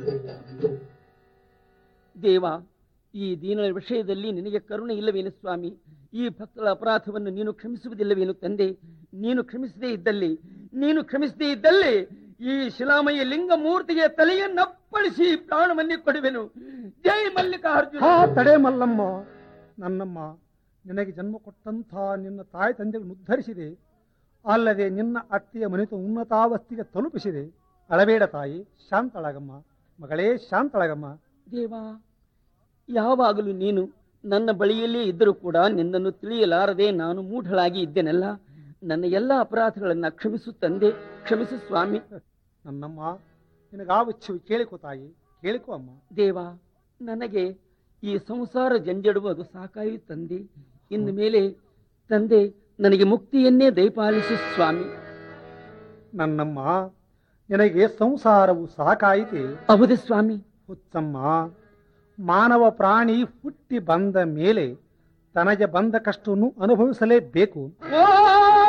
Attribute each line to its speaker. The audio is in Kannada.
Speaker 1: ದೇವ ಈ ದೀನರ ವಿಷಯದಲ್ಲಿ ನಿನಗೆ ಕರುಣೆ ಇಲ್ಲವೇನು ಸ್ವಾಮಿ ಈ ಭಕ್ತರ ಅಪರಾಧವನ್ನು ನೀನು ಕ್ಷಮಿಸುವುದಿಲ್ಲವೇನು ತಂದೆ ನೀನು ಕ್ಷಮಿಸದೇ ಇದ್ದಲ್ಲಿ ನೀನು ಕ್ಷಮಿಸದೇ ಇದ್ದಲ್ಲಿ ಈ ಶಿಲಾಮಯ ಲಿಂಗ ಮೂರ್ತಿಗೆ ತಲೆಯನ್ನಪ್ಪಳಿಸಿ ಪ್ರಾಣವನ್ನೇ ಕೊಡುವೆನು ಜೈ ಮಲ್ಲಿಕಾರ್ಜುನ
Speaker 2: ಹಾ ತಡೆ ಮಲ್ಲಮ್ಮ ನನ್ನಮ್ಮ ನಿನಗೆ ಜನ್ಮ ಕೊಟ್ಟಂಥ ನಿನ್ನ ತಾಯಿ ತಂದೆಗಳನ್ನು ಉದ್ಧರಿಸಿದೆ ಅಲ್ಲದೆ ನಿನ್ನ ಅತ್ತೆಯ ಮನೆತು ಉನ್ನತಾವಸ್ಥೆಗೆ ತಲುಪಿಸಿದೆ ಅಳಬೇಡ ತಾಯಿ ಶಾಂತಳಗಮ್ಮ ಮಗಳೇ ಶಾಂತಳಗಮ್ಮ
Speaker 1: ದೇವಾ ಯಾವಾಗಲೂ ನೀನು ನನ್ನ ಬಳಿಯಲ್ಲೇ ಇದ್ದರೂ ಕೂಡ ನಿನ್ನನ್ನು ತಿಳಿಯಲಾರದೆ ನಾನು ಮೂಢಳಾಗಿ ಇದ್ದೇನಲ್ಲ ನನ್ನ ಎಲ್ಲ ಅಪರಾಧಗಳನ್ನ ಕ್ಷಮಿಸು ತಂದೆ ಕ್ಷಮಿಸು ಸ್ವಾಮಿ
Speaker 2: ನನ್ನಮ್ಮ ನಿನಗಾವಚ್ಚು ಕೇಳಿಕೋ ತಾಯಿ ಕೇಳಿಕೋ ಅಮ್ಮ
Speaker 1: ದೇವ ನನಗೆ ಈ ಸಂಸಾರ ಜಂಜಡುವುದು ಅದು ಸಾಕಾಯಿ ತಂದೆ ಇನ್ನು ಮೇಲೆ ತಂದೆ ನನಗೆ ಮುಕ್ತಿಯನ್ನೇ ದಯಪಾಲಿಸು ಸ್ವಾಮಿ
Speaker 2: ನನ್ನಮ್ಮ ನಿನಗೆ ಸಂಸಾರವು ಸಾಕಾಯಿತೆ
Speaker 1: ಹೌದು ಸ್ವಾಮಿ
Speaker 2: ಹುಚ್ಚಮ್ಮ ಮಾನವ ಪ್ರಾಣಿ ಹುಟ್ಟಿ ಬಂದ ಮೇಲೆ ತನಗೆ ಬಂದ ಕಷ್ಟವನ್ನು ಅನುಭವಿಸಲೇಬೇಕು
Speaker 1: ಓ